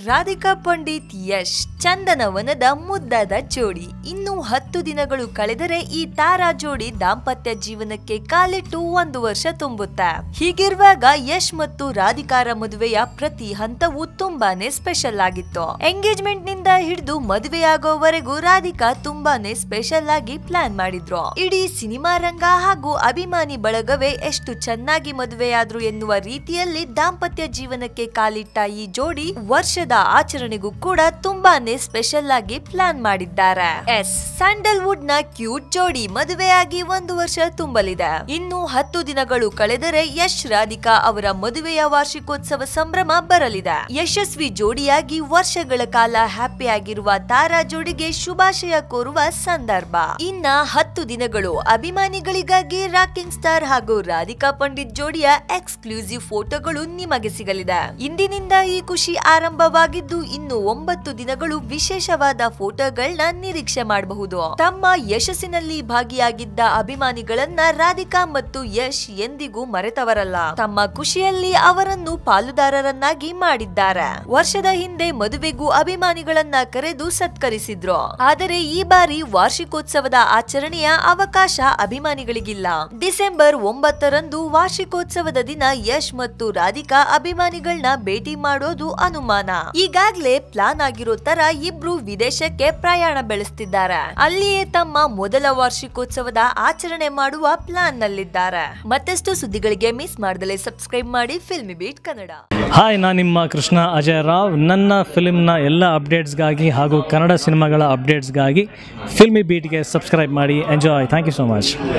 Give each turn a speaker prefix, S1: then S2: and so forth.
S1: ರಾಧಿಕಾ ಪಂಡಿತ್ ಯಶ್ ಚಂದನವನದ ಮುದ್ದಾದ ಜೋಡಿ ಇನ್ನು ಹತ್ತು ದಿನಗಳು ಕಳೆದರೆ ಈ ತಾರಾ ಜೋಡಿ ದಾಂಪತ್ಯ ಜೀವನಕ್ಕೆ ಕಾಲಿಟ್ಟು ಒಂದು ವರ್ಷ ತುಂಬುತ್ತೆ ಹೀಗಿರುವಾಗ ಯಶ್ ಮತ್ತು ರಾಧಿಕಾರ ಮದುವೆಯ ಪ್ರತಿ ಹಂತವು ತುಂಬಾನೇ ಸ್ಪೆಷಲ್ ಆಗಿತ್ತು ಎಂಗೇಜ್ಮೆಂಟ್ ನಿಂದ ಹಿಡಿದು ಮದುವೆಯಾಗೋವರೆಗೂ ರಾಧಿಕಾ ತುಂಬಾನೇ ಸ್ಪೆಷಲ್ ಆಗಿ ಪ್ಲಾನ್ ಮಾಡಿದ್ರು ಇಡೀ ಸಿನಿಮಾ ರಂಗ ಹಾಗೂ ಅಭಿಮಾನಿ ಬಳಗವೇ ಎಷ್ಟು ಚೆನ್ನಾಗಿ ಮದುವೆಯಾದ್ರು ಎನ್ನುವ ರೀತಿಯಲ್ಲಿ ದಾಂಪತ್ಯ ಜೀವನಕ್ಕೆ ಕಾಲಿಟ್ಟ ಈ ಜೋಡಿ ವರ್ಷದ ಆಚರಣೆಗೂ ಕೂಡ ತುಂಬಾನೇ ಸ್ಪೆಷಲ್ ಆಗಿ ಪ್ಲಾನ್ ಮಾಡಿದ್ದಾರೆ ಎಸ್ ಸ್ಯಾಂಡಲ್ವುಡ್ ನ ಕ್ಯೂಟ್ ಜೋಡಿ ಮದುವೆಯಾಗಿ ಒಂದು ವರ್ಷ ತುಂಬಲಿದೆ ಇನ್ನು ಹತ್ತು ದಿನಗಳು ಕಳೆದರೆ ಯಶ್ ರಾಧಿಕಾ ಅವರ ಮದುವೆಯ ವಾರ್ಷಿಕೋತ್ಸವ ಸಂಭ್ರಮ ಬರಲಿದೆ ಯಶಸ್ವಿ ಜೋಡಿಯಾಗಿ ವರ್ಷಗಳ ಕಾಲ ಹ್ಯಾಪಿ ಆಗಿರುವ ತಾರಾ ಜೋಡಿಗೆ ಶುಭಾಶಯ ಕೋರುವ ಸಂದರ್ಭ ಇನ್ನ ಹತ್ತು ದಿನಗಳು ಅಭಿಮಾನಿಗಳಿಗಾಗಿ ರಾಕಿಂಗ್ ಸ್ಟಾರ್ ಹಾಗೂ ರಾಧಿಕಾ ಪಂಡಿತ್ ಜೋಡಿಯ ಎಕ್ಸ್ಕ್ಲೂಸಿವ್ ಫೋಟೋಗಳು ನಿಮಗೆ ಸಿಗಲಿದೆ ಇಂದಿನಿಂದ ಈ ಖುಷಿ ಆರಂಭವಾಗಿದ್ದು ಇನ್ನು ಒಂಬತ್ತು ದಿನಗಳು ವಿಶೇಷವಾದ ಫೋಟೋಗಳನ್ನ ನಿರೀಕ್ಷೆ ಮಾಡಬಹುದು ತಮ್ಮ ಯಶಸ್ಸಿನಲ್ಲಿ ಭಾಗಿಯಾಗಿದ್ದ ಅಭಿಮಾನಿಗಳನ್ನ ರಾಧಿಕಾ ಮತ್ತು ಯಶ್ ಎಂದಿಗೂ ಮರೆತವರಲ್ಲ ತಮ್ಮ ಖುಷಿಯಲ್ಲಿ ಅವರನ್ನು ಪಾಲುದಾರರನ್ನಾಗಿ ಮಾಡಿದ್ದಾರೆ ವರ್ಷದ ಹಿಂದೆ ಮದುವೆಗೂ ಅಭಿಮಾನಿಗಳನ್ನ ಕರೆದು ಸತ್ಕರಿಸಿದ್ರು ಆದರೆ ಈ ಬಾರಿ ವಾರ್ಷಿಕೋತ್ಸವದ ಆಚರಣೆಯ ಅವಕಾಶ ಅಭಿಮಾನಿಗಳಿಗಿಲ್ಲ ಡಿಸೆಂಬರ್ ಒಂಬತ್ತರಂದು ವಾರ್ಷಿಕೋತ್ಸವದ ದಿನ ಯಶ್ ಮತ್ತು ರಾಧಿಕಾ ಅಭಿಮಾನಿಗಳನ್ನ ಭೇಟಿ ಮಾಡೋದು ಅನುಮಾನ ಈಗಾಗ್ಲೇ ಪ್ಲಾನ್ ಆಗಿರೋ ತರ ಇಬ್ರು ವಿದೇಶಕ್ಕೆ ಪ್ರಯಾಣ ಬೆಳೆಸ್ತಿದ್ದಾರೆ ಅಲ್ಲಿಯೇ ತಮ್ಮ ಮೊದಲ ವಾರ್ಷಿಕೋತ್ಸವದ ಆಚರಣೆ ಮಾಡುವ ಪ್ಲಾನ್ ನಲ್ಲಿದ್ದಾರೆ ಮತ್ತಷ್ಟು ಸುದ್ದಿಗಳಿಗೆ ಮಿಸ್ ಮಾಡದಲೇ ಸಬ್ಸ್ಕ್ರೈಬ್ ಮಾಡಿ ಫಿಲ್ಮಿ ಬೀಟ್ ಕನ್ನಡ
S2: ಹಾಯ್ ನಾನು ನಿಮ್ಮ ಕೃಷ್ಣ ಅಜಯ್ ರಾವ್ ನನ್ನ ಫಿಲ್ಮ್ನ ಎಲ್ಲ ಅಪ್ಡೇಟ್ಸ್ಗಾಗಿ ಹಾಗೂ ಕನ್ನಡ ಸಿನಿಮಾಗಳ ಅಪ್ಡೇಟ್ಸ್ಗಾಗಿ ಫಿಲ್ಮಿ ಬೀಟ್ಗೆ ಸಬ್ಸ್ಕ್ರೈಬ್ ಮಾಡಿ enjoy thank you so much